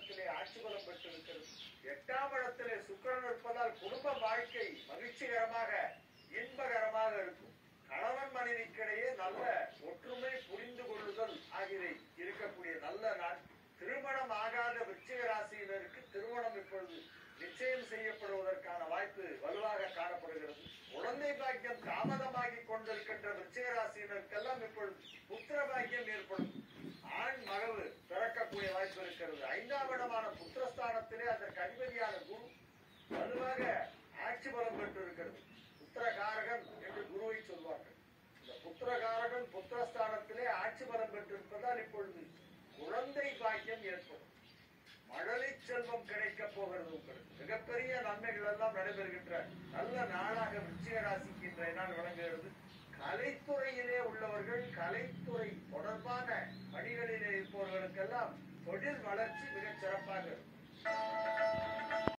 இடத்திலே ஆட்சி பலம் பெற்றிருக்கிறது எட்டாம் இடத்திலே சுக்கிரன் இருப்பதால் குடும்ப வாழ்க்கை மகிழ்ச்சிகரமாக இன்பகரமாக இருக்கும் கணவன் மனைவிக்கிடையே நல்ல ஒற்றுமை புரிந்து கொள்ளுதல் ஆகியவை இருக்கக்கூடிய நல்ல நாள் திருமணம் ஆகாத விருச்சிக ராசியினருக்கு திருமணம் இப்பொழுது நிச்சயம் செய்யப்படுவதற்கான வாய்ப்பு வலுவாக காணப்படுகிறது குழந்தை பாக்கியம் தாமதமாகி கொண்டிருக்கின்ற விருச்சிக ராசியினருக்கெல்லாம் இப்பொழுது புத்திர பாக்கியம் ஏற்படும் ஆண் மகவு பிறக்கக்கூடிய வாய்ப்பு இருக்கிறது ஐந்தாம் இடமான புத்திரஸ்தானத்திலே அதற்கு அதிபதியான குரு வலுவாக ஆட்சி பலம் பெற்றிருக்கிறது புத்திரகாரகன் என்று குருவை சொல்வார்கள் இந்த புத்திரகாரகன் புத்திரஸ்தானத்திலே ஆட்சி பலம் பெற்றிருப்பதால் இப்பொழுது குழந்தை பாக்கியம் ஏற்படும் மழலை செல்வம் கிடைக்க போகிறது உங்களுக்கு மிகப்பெரிய நன்மைகள் எல்லாம் நடைபெறுகின்ற நல்ல நாளாக விருச்சிக ராசிக்கு இன்றைய நாள் விளங்குகிறது கலைத்துறையிலே உள்ளவர்கள் கலைத்துறை தொடர்பான பணிகளிலே இருப்பவர்களுக்கெல்லாம் தொழில் வளர்ச்சி மிகச் சிறப்பாக இருக்கும்